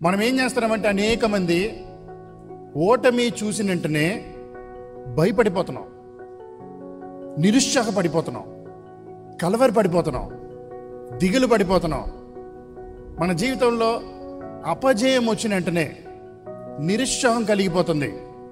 మనం ఏం చేస్తున్నామంటే అనేక మంది ఓటమి చూసిన వెంటనే భయపడిపోతున్నాం నిరుత్సాహపడిపోతున్నాం కలవరి పడిపోతున్నాం దిగులు పడిపోతున్నాం మన జీవితంలో అపజయం వచ్చిన వెంటనే నిరుత్సాహం కలిగిపోతుంది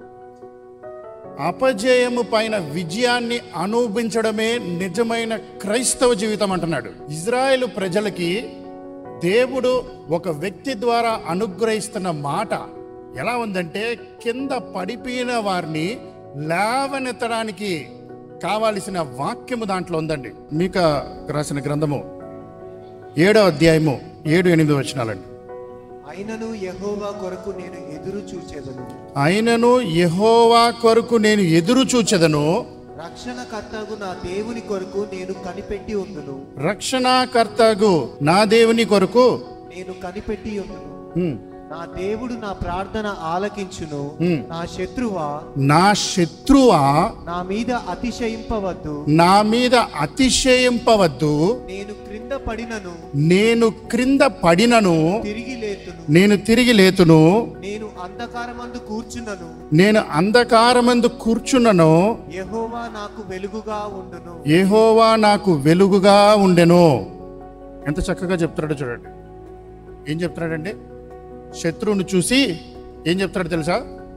అపజయము పైన విజయాన్ని అనుభవించడమే నిజమైన క్రైస్తవ జీవితం అంటున్నాడు ఇజ్రాయెల్ ప్రజలకి దేవుడు ఒక వ్యక్తి ద్వారా అనుగ్రహిస్తున్న మాట ఎలా ఉందంటే కింద పడిపోయిన వారిని లేవనెత్తడానికి కావాల్సిన వాక్యము దాంట్లో ఉందండి మీక రాసిన గ్రంథము ఏడో అధ్యాయము ఏడు ఎనిమిది వచనాలండి అయినను యెహోవా కొరకు నేను ఎదురు చూచెదను అయినను యెహోవా కొరకు నేను ఎదురు చూచెదను రక్షణకర్తగు నా దేవుని కొరకు నేను కనిపెట్టి ఉందును రక్షణకర్తగు నా దేవుని కొరకు నేను కనిపెట్టి ఉందును హ్మ్, నా దేవుడు నా ప్రార్థన ఆలకించును హ్మ్. నా శత్రువా నా శత్రువా నా మీద అతిశయింపవద్దు నా మీద అతిశయింపవద్దు నేను క్రింద పడినను నేను క్రింద పడినను తిరిగి లేతును నేను తిరిగి లేతును నేను అంధకారమందు కూర్చున్నను నేను అంధకారమందు కూర్చున్నను యెహోవా నాకు వెలుగుగా ఉండును యెహోవా నాకు వెలుగుగా ఉండెను ఎంత చక్కగా చెప్తున్నాడో చూడండి ఏం చెప్తున్నాడండి శత్రువుని చూసి ఏం చెప్తాడు తెలుసా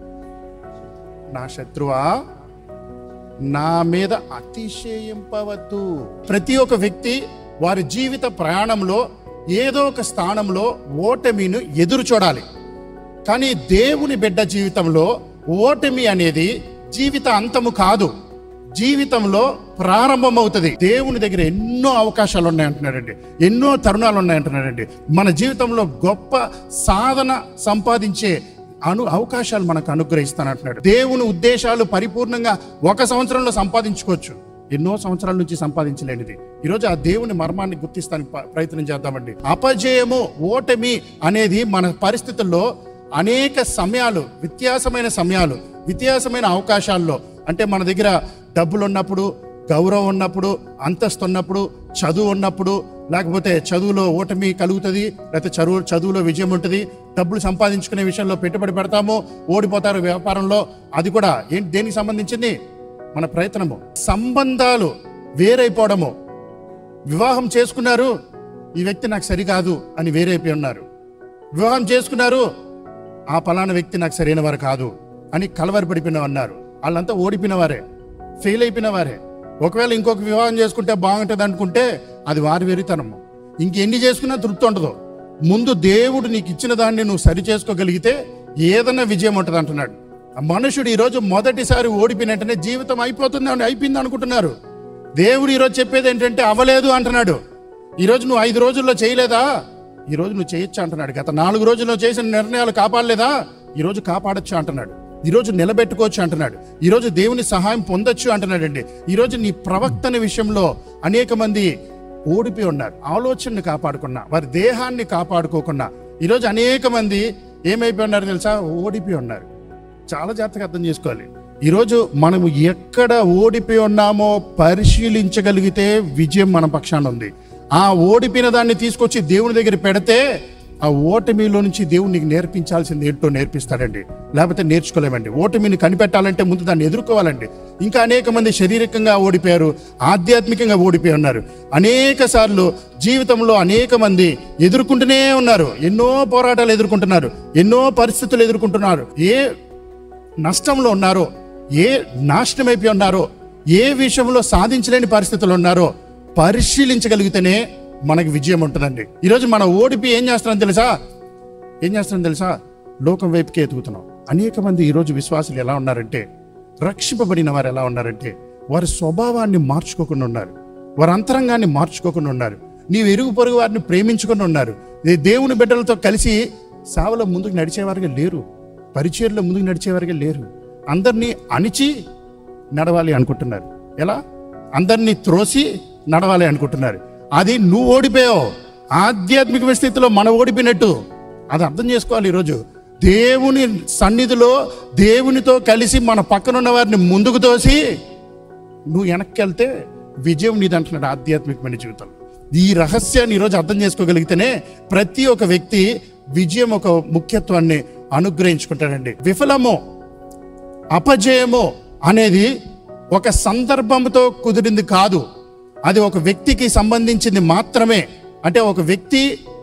నా శత్రువా నా మీద అతిశయింపవద్దు ప్రతి ఒక్క వ్యక్తి వారి జీవిత ప్రయాణంలో ఏదో ఒక స్థానంలో ఓటమిను ఎదురు చూడాలి కానీ దేవుని బిడ్డ జీవితంలో ఓటమి అనేది జీవిత అంతము కాదు జీవితంలో ప్రారంభమవుతుంది దేవుని దగ్గర ఎన్నో అవకాశాలు ఉన్నాయంటున్నాడండి ఎన్నో తరుణాలు ఉన్నాయంటున్నాడండి మన జీవితంలో గొప్ప సాధన సంపాదించే అను అవకాశాలు మనకు అనుగ్రహిస్తానంటున్నాడు దేవుని ఉద్దేశాలు పరిపూర్ణంగా ఒక సంవత్సరంలో సంపాదించుకోవచ్చు ఎన్నో సంవత్సరాల నుంచి సంపాదించలేనిది ఈరోజు ఆ దేవుని మర్మాన్ని గుర్తిస్తానికి ప- ప్రయత్నం చేద్దామండి అపజయము ఓటమి అనేది మన పరిస్థితుల్లో అనేక సమయాలు వ్యత్యాసమైన సమయాలు వ్యత్యాసమైన అవకాశాల్లో అంటే మన దగ్గర డబ్బులు ఉన్నప్పుడు గౌరవం ఉన్నప్పుడు అంతస్తు ఉన్నప్పుడు చదువు ఉన్నప్పుడు లేకపోతే చదువులో ఓటమి కలుగుతుంది లేకపోతే చదువు చదువులో విజయం ఉంటుంది డబ్బులు సంపాదించుకునే విషయంలో పెట్టుబడి పెడతాము ఓడిపోతారు వ్యాపారంలో అది కూడా ఏంటి దేనికి సంబంధించింది మన ప్రయత్నము సంబంధాలు వేరైపోవడము వివాహం చేసుకున్నారు ఈ వ్యక్తి నాకు సరికాదు అని వేరైపోయి ఉన్నారు వివాహం చేసుకున్నారు ఆ పలానా వ్యక్తి నాకు సరైన వారు కాదు అని కలవరి పడిపోయిన అన్నారు వాళ్ళంతా ఓడిపోయిన వారే ఫెయిల్ అయిపోయిన వారే ఒకవేళ ఇంకొక వివాహం చేసుకుంటే బాగుంటుంది అనుకుంటే అది వారి వెరితనము ఇంకెన్ని చేసుకున్నా తృప్తి ఉండదు ముందు దేవుడు నీకు ఇచ్చిన దాన్ని నువ్వు సరి చేసుకోగలిగితే ఏదైనా విజయం ఉంటుంది అంటున్నాడు ఆ మనుషుడు ఈరోజు మొదటిసారి ఓడిపోయినట్టనే జీవితం అయిపోతుంది అని అయిపోయింది అనుకుంటున్నారు దేవుడు ఈరోజు చెప్పేది ఏంటంటే అవ్వలేదు అంటున్నాడు ఈరోజు నువ్వు ఐదు రోజుల్లో చేయలేదా ఈరోజు నువ్వు చేయొచ్చు అంటున్నాడు గత నాలుగు రోజుల్లో చేసిన నిర్ణయాలు కాపాడలేదా ఈరోజు కాపాడొచ్చు అంటున్నాడు ఈరోజు నిలబెట్టుకోవచ్చు అంటున్నాడు ఈరోజు దేవుని సహాయం పొందొచ్చు అంటున్నాడండి ఈరోజు నీ ప్రవక్తన విషయంలో అనేక మంది ఓడిపోయి ఉన్నారు ఆలోచనని కాపాడుకున్నా వారి దేహాన్ని కాపాడుకోకుండా ఈరోజు అనేక మంది ఏమైపోయి ఉన్నారు తెలుసా ఓడిపోయి ఉన్నారు చాలా జాగ్రత్తగా అర్థం చేసుకోవాలి ఈరోజు మనము ఎక్కడ ఓడిపోయి ఉన్నామో పరిశీలించగలిగితే విజయం మన పక్షాన ఉంది ఆ ఓడిపోయిన దాన్ని తీసుకొచ్చి దేవుని దగ్గర పెడితే ఆ ఓటమిలో నుంచి దేవుడు నీకు నేర్పించాల్సింది ఏంటో నేర్పిస్తాడండి లేకపోతే నేర్చుకోలేమండి ఓటమిని కనిపెట్టాలంటే ముందు దాన్ని ఎదుర్కోవాలండి ఇంకా అనేక మంది శారీరకంగా ఓడిపోయారు ఆధ్యాత్మికంగా ఓడిపోయి ఉన్నారు అనేక సార్లు జీవితంలో అనేక మంది ఎదుర్కొంటూనే ఉన్నారు ఎన్నో పోరాటాలు ఎదుర్కొంటున్నారు ఎన్నో పరిస్థితులు ఎదుర్కొంటున్నారు ఏ నష్టంలో ఉన్నారో ఏ నాశనం అయిపోయి ఉన్నారో ఏ విషయంలో సాధించలేని పరిస్థితులు ఉన్నారో పరిశీలించగలిగితేనే మనకి విజయం ఉంటుందండి ఈరోజు మనం ఓడిపి ఏం చేస్తున్నాం తెలుసా ఏం చేస్తున్నాం తెలుసా లోకం వైపుకే ఎదుగుతున్నాం అనేక మంది ఈరోజు విశ్వాసులు ఎలా ఉన్నారంటే రక్షింపబడిన వారు ఎలా ఉన్నారంటే వారి స్వభావాన్ని మార్చుకోకుండా ఉన్నారు వారి అంతరంగాన్ని మార్చుకోకుండా ఉన్నారు నీవు ఎరుగు పొరుగు వారిని ప్రేమించుకొని ఉన్నారు ఈ దేవుని బిడ్డలతో కలిసి సేవలో ముందుకు నడిచేవారుగా లేరు పరిచయలో ముందుకు నడిచేవారుగా లేరు అందరినీ అణిచి నడవాలి అనుకుంటున్నారు ఎలా అందరినీ త్రోసి నడవాలి అనుకుంటున్నారు అది నువ్వు ఓడిపోయావు ఆధ్యాత్మిక స్థితిలో మనం ఓడిపోయినట్టు అది అర్థం చేసుకోవాలి ఈరోజు దేవుని సన్నిధిలో దేవునితో కలిసి మన పక్కన ఉన్న వారిని ముందుకు తోసి నువ్వు వెనక్కి వెళ్తే విజయం నీది అంటున్నాడు ఆధ్యాత్మికమైన జీవితం ఈ రహస్యాన్ని ఈరోజు అర్థం చేసుకోగలిగితేనే ప్రతి ఒక్క వ్యక్తి విజయం ఒక ముఖ్యత్వాన్ని అనుగ్రహించుకుంటాడండి విఫలము అపజయము అనేది ఒక సందర్భంతో కుదిరింది కాదు అది ఒక వ్యక్తికి సంబంధించింది మాత్రమే అంటే ఒక వ్యక్తి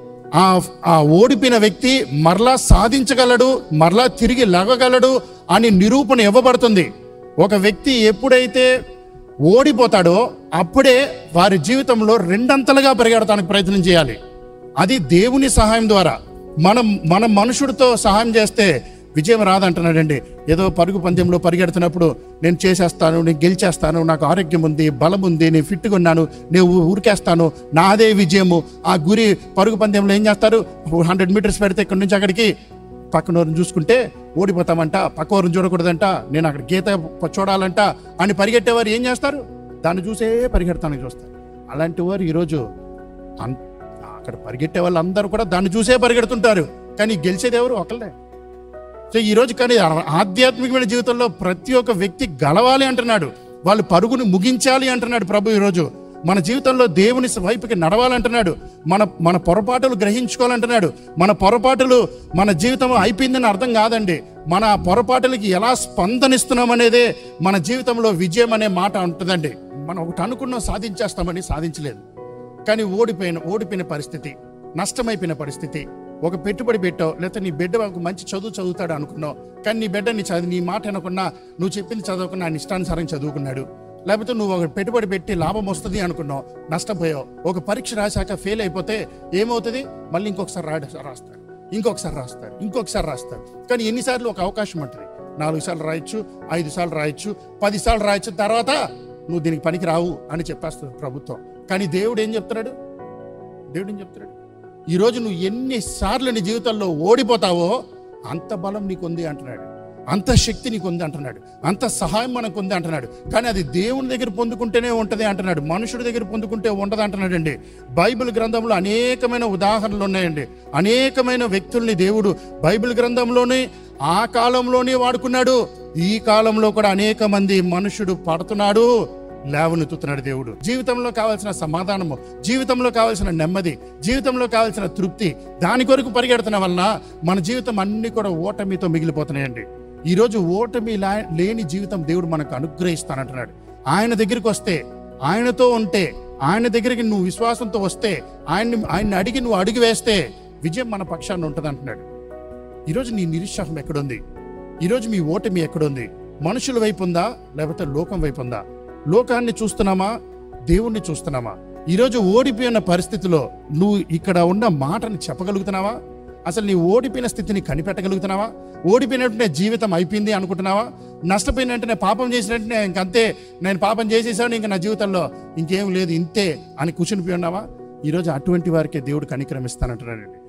ఆ ఆ ఓడిపోయిన వ్యక్తి మరలా సాధించగలడు మరలా తిరిగి లగగలడు అని నిరూపణ ఇవ్వబడుతుంది ఒక వ్యక్తి ఎప్పుడైతే ఓడిపోతాడో అప్పుడే వారి జీవితంలో రెండంతలుగా పరిగెడటానికి ప్రయత్నం చేయాలి అది దేవుని సహాయం ద్వారా మనం మన మనుషుడితో సహాయం చేస్తే విజయం రాదంటున్నాడండి ఏదో పరుగు పందెంలో పరిగెడుతున్నప్పుడు నేను చేసేస్తాను నేను గెలిచేస్తాను నాకు ఆరోగ్యం ఉంది బలం ఉంది నేను ఫిట్గా ఉన్నాను నేను ఊ- ఊరికేస్తాను నాదే విజయము ఆ గురి పరుగు పందెంలో ఏం చేస్తారు హండ్రెడ్ మీటర్స్ పెడితే ఇక్కడి నుంచి అక్కడికి పక్కన వారిని చూసుకుంటే ఓడిపోతామంట పక్క వారిని చూడకూడదంట నేను అక్కడ గీత ప- చూడాలంట అని పరిగెట్టేవారు ఏం చేస్తారు దాన్ని చూసే పరిగెడతానికి చూస్తారు అలాంటి వారు ఈరోజు అన్- అక్కడ పరిగెట్టే వాళ్ళందరూ కూడా దాన్ని చూసే పరిగెడుతుంటారు కానీ గెలిచేది ఎవరు ఒకళ్ళే సో ఈరోజు కానీ ఆ- ఆధ్యాత్మికమైన జీవితంలో ప్రతి ఒక్క వ్యక్తి గలవాలి అంటున్నాడు వాళ్ళు పరుగును ముగించాలి అంటున్నాడు ప్రభు ఈరోజు మన జీవితంలో దేవుని వైపుకి నడవాలంటున్నాడు మన మన పొరపాటులు గ్రహించుకోవాలంటున్నాడు మన పొరపాటులు మన జీవితం అయిపోయిందని అర్థం కాదండి మన పొరపాటులకి ఎలా స్పందనిస్తున్నాం అనేదే మన జీవితంలో విజయం అనే మాట ఉంటుందండి మనం ఒకటి అనుకున్నాం సాధించేస్తామని సాధించలేదు కానీ ఓడిపోయిన ఓడిపోయిన పరిస్థితి నష్టమైపోయిన పరిస్థితి ఒక పెట్టుబడి పెట్టావు లేకపోతే నీ బిడ్డ ఒక మంచి చదువు చదువుతాడు అనుకున్నావు కానీ నీ బిడ్డ నీ చదువు నీ మాట అనకుండా నువ్వు చెప్పింది చదవకుండా ఆయన ఇష్టానుసారం చదువుకున్నాడు లేకపోతే నువ్వు ఒక పెట్టుబడి పెట్టి లాభం వస్తుంది అనుకున్నావు నష్టపోయావు ఒక పరీక్ష రాశాక ఫెయిల్ అయిపోతే ఏమవుతుంది మళ్ళీ ఇంకొకసారి రా రాస్తారు ఇంకొకసారి రాస్తారు ఇంకొకసారి రాస్తారు కానీ ఎన్నిసార్లు ఒక అవకాశం ఉంటుంది నాలుగు సార్లు రాయొచ్చు ఐదు సార్లు రాయొచ్చు పది సార్లు రాయొచ్చు తర్వాత నువ్వు దీనికి పనికి రావు అని చెప్పేస్తుంది ప్రభుత్వం కానీ దేవుడు ఏం చెప్తున్నాడు దేవుడు ఏం చెప్తున్నాడు ఈరోజు నువ్వు ఎన్నిసార్లు నీ జీవితంలో ఓడిపోతావో అంత బలం నీకుంది అంటున్నాడు అంత శక్తి నీకు ఉంది అంటున్నాడు అంత సహాయం మనకు ఉంది అంటున్నాడు కానీ అది దేవుని దగ్గర పొందుకుంటేనే ఉంటుంది అంటున్నాడు మనుషుడి దగ్గర పొందుకుంటే ఉండదు అంటున్నాడండి బైబిల్ గ్రంథంలో అనేకమైన ఉదాహరణలు ఉన్నాయండి అనేకమైన వ్యక్తుల్ని దేవుడు బైబిల్ గ్రంథంలోనే ఆ కాలంలోనే వాడుకున్నాడు ఈ కాలంలో కూడా అనేక మంది మనుషుడు పడుతున్నాడు లేవనెత్తుతున్నాడు దేవుడు జీవితంలో కావాల్సిన సమాధానము జీవితంలో కావాల్సిన నెమ్మది జీవితంలో కావాల్సిన తృప్తి దాని కొరకు పరిగెడుతున్న వలన మన జీవితం అన్ని కూడా ఓటమితో మిగిలిపోతున్నాయండి ఈరోజు ఓటమి లా- లేని జీవితం దేవుడు మనకు అనుగ్రహిస్తానంటున్నాడు ఆయన దగ్గరికి వస్తే ఆయనతో ఉంటే ఆయన దగ్గరికి నువ్వు విశ్వాసంతో వస్తే ఆయన్ని ఆయన్ని అడిగి నువ్వు అడిగి వేస్తే విజయం మన పక్షాన్ని ఉంటుంది అంటున్నాడు ఈరోజు నీ నిరుత్సాహం ఎక్కడుంది ఈరోజు మీ ఓటమి ఎక్కడుంది మనుషుల వైపు ఉందా లేకపోతే లోకం వైపు ఉందా లోకాన్ని చూస్తున్నామా దేవుణ్ణి చూస్తున్నామా ఈరోజు ఓడిపోయిన పరిస్థితిలో నువ్వు ఇక్కడ ఉన్న మాటని చెప్పగలుగుతున్నావా అసలు నీ ఓడిపోయిన స్థితిని కనిపెట్టగలుగుతున్నావా ఓడిపోయినట్టునే జీవితం అయిపోయింది అనుకుంటున్నావా నష్టపోయిన వెంటనే పాపం చేసిన వెంటనే ఇంకంతే నేను పాపం చేసేసాను ఇంకా నా జీవితంలో ఇంకేం లేదు ఇంతే అని కూర్చునిపోయి ఉన్నావా ఈరోజు అటువంటి వారికే దేవుడు కనిక్రమిస్తానంటున్నాడండి